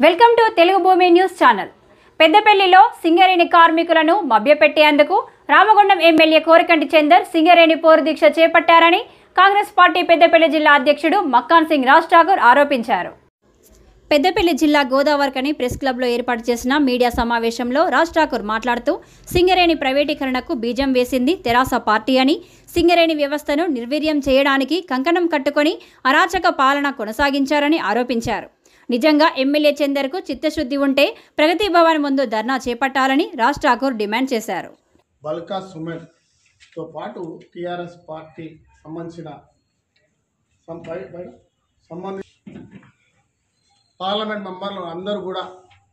welcome to Telugu భూమి news channel పెద్దపల్లిలో సింగరేణి కార్మికులను మభ్యపెట్టేందుకు రామగుండం ఎమ్మెల్యే కోరికంటి చందర్ సింగరేణి పోరు దీక్ష చేపట్టారని కాంగ్రెస్ పార్టీ పెద్దపల్లి జిల్లా అధ్యక్షుడు మక్కాన్ సింగ్ రాజ్ ఠాకూర్ ఆరోపించారు పెద్దపల్లి జిల్లా గోదావరికని ప్రెస్ క్లబ్లో ఏర్పాటు చేసిన మీడియా సమావేశంలో రాజ్ ఠాకూర్ మాట్లాడుతూ సింగరేణి ప్రైవేటీకరణకు బీజం వేసింది తెరాస పార్టీ అని సింగరేణి వ్యవస్థను నిర్వీర్యం చేయడానికి కంకణం కట్టుకొని అరాచక పాలన కొనసాగించారని ఆరోపించారు నిజంగా ఎమ్మెల్యే చందర్కు చిత్తశుద్ధి ఉంటే ప్రగతి భవన్ ముందు ధర్నా చేపట్టాలని రాజ్ ఠాకూర్ డిమాండ్ చేశారు బల్కా సుమెన్తో పాటు టిఆర్ఎస్ పార్టీ సంబంధించిన సం- బయ- బయ- సంబంధి పార్లమెంట్ మెంబర్లు అందరూ కూడా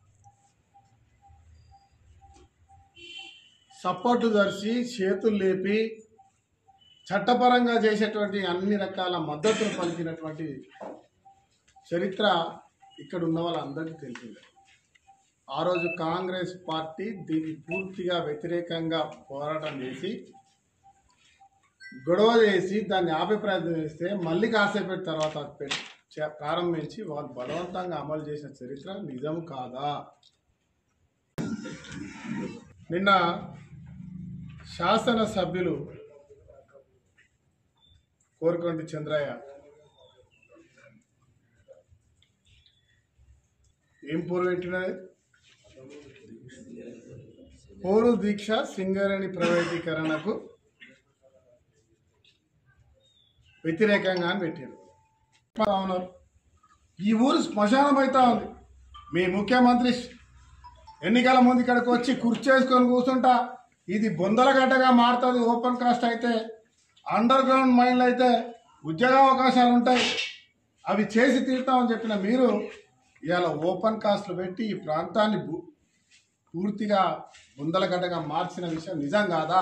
సపోర్టు దర్శి చేతులు లేపి చట్టపరంగా చేసేటువంటి అన్ని రకాల మద్దతులు పలికినటువంటి చరిత్ర ఇక్కడ ఉన్న వాళ్ళందరికీ తెలిసిందే ఆ రోజు కాంగ్రెస్ పార్టీ దీనికి పూర్తిగా వ్యతిరేకంగా పోరాటం చేసి గొడవ చేసి దాన్ని ఆపే ప్రయత్నం చేస్తే మళ్ళీ కాసేపటి తర్వాత అది పెట్- చే- ప్రారంభించి వాళ్ళు బలవంతంగా అమలు చేసిన చరిత్ర నిజం కాదా నిన్న శాసన సభ్యులు కోరుకొంటి చంద్రయ్య ఏం పూర్వ పెట్టినది పోరు దీక్ష సింగరేణి ప్రైవేటీకరణకు వ్యతిరేకంగా అని పెట్టారు ఉన్నారు ఈ ఊరు శ్మశానం అవుతా ఉంది మీ ముఖ్యమంత్రి ఎన్నికల ముందు ఇక్కడికి వచ్చి కుర్చేసుకొని కూర్చుంటా ఇది బొందలగడ్డగా మారుతుంది ఓపెన్ కాస్ట్ అయితే అండర్ గ్రౌండ్ మైన్లు అయితే ఉద్యోగ అవకాశాలు ఉంటాయి అవి చేసి తీరుతామని చెప్పిన మీరు ఇవాళ ఓపెన్ కాస్ట్లు పెట్టి ఈ ప్రాంతాన్ని భూ- పూర్తిగా బుందలగడ్డగా మార్చిన విషయం నిజం కాదా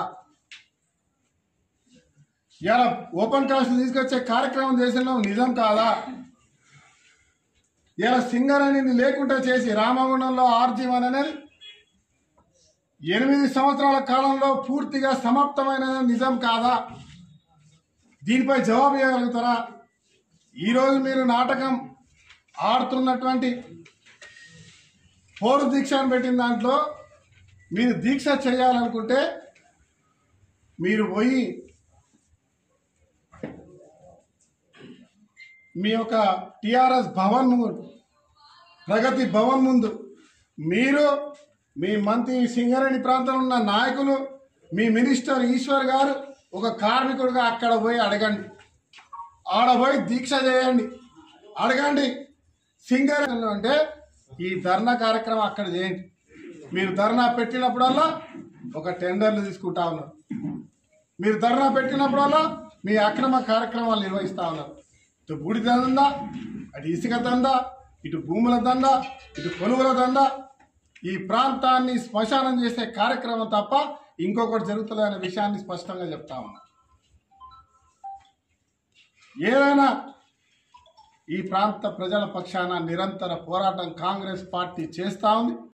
ఇవాళ ఓపెన్ కాస్ట్ తీసుకొచ్చే కార్యక్రమం చేసిన నిజం కాదా ఇలా సింగరేణిని లేకుండా చేసి రామగుండంలో ఆర్జీవన్ అనేది ఎనిమిది సంవత్సరాల కాలంలో పూర్తిగా సమాప్తమైన నిజం కాదా దీనిపై జవాబు ఇవ్వగలుగుతారా ఈరోజు మీరు నాటకం ఆడుతున్నటువంటి పోరు దీక్ష అని పెట్టిన దాంట్లో మీరు దీక్ష చేయాలనుకుంటే మీరు పోయి మీ యొక్క టిఆర్ఎస్ భవన్ ముందు ప్రగతి భవన్ ముందు మీరు మీ మంత్రి సింగరేణి ప్రాంతంలో ఉన్న నాయకులు మీ మినిస్టర్ ఈశ్వర్ గారు ఒక కార్మికుడిగా అక్కడ పోయి అడగండి ఆడ పోయి దీక్ష చేయండి అడగండి సింగరేణి అంటే ఈ ధర్నా కార్యక్రమం అక్కడ చేయండి మీరు ధర్నా పెట్టినప్పుడల్లా ఒక టెండర్లు తీసుకుంటా ఉన్నారు మీరు ధర్నా పెట్టినప్పుడల్లా మీ అక్రమ కార్యక్రమాలు నిర్వహిస్తా ఉన్నారు ఇటు బూడి దందా అటు ఇసుక దందా ఇటు భూముల దందా ఇటు కొనుగోల దందా ఈ ప్రాంతాన్ని శ్మశానం చేసే కార్యక్రమం తప్ప ఇంకొకటి జరుగుతుంది అనే విషయాన్ని స్పష్టంగా చెప్తా ఉన్నా ఏదైనా ఈ ప్రాంత ప్రజల పక్షాన నిరంతర పోరాటం కాంగ్రెస్ పార్టీ చేస్తా ఉంది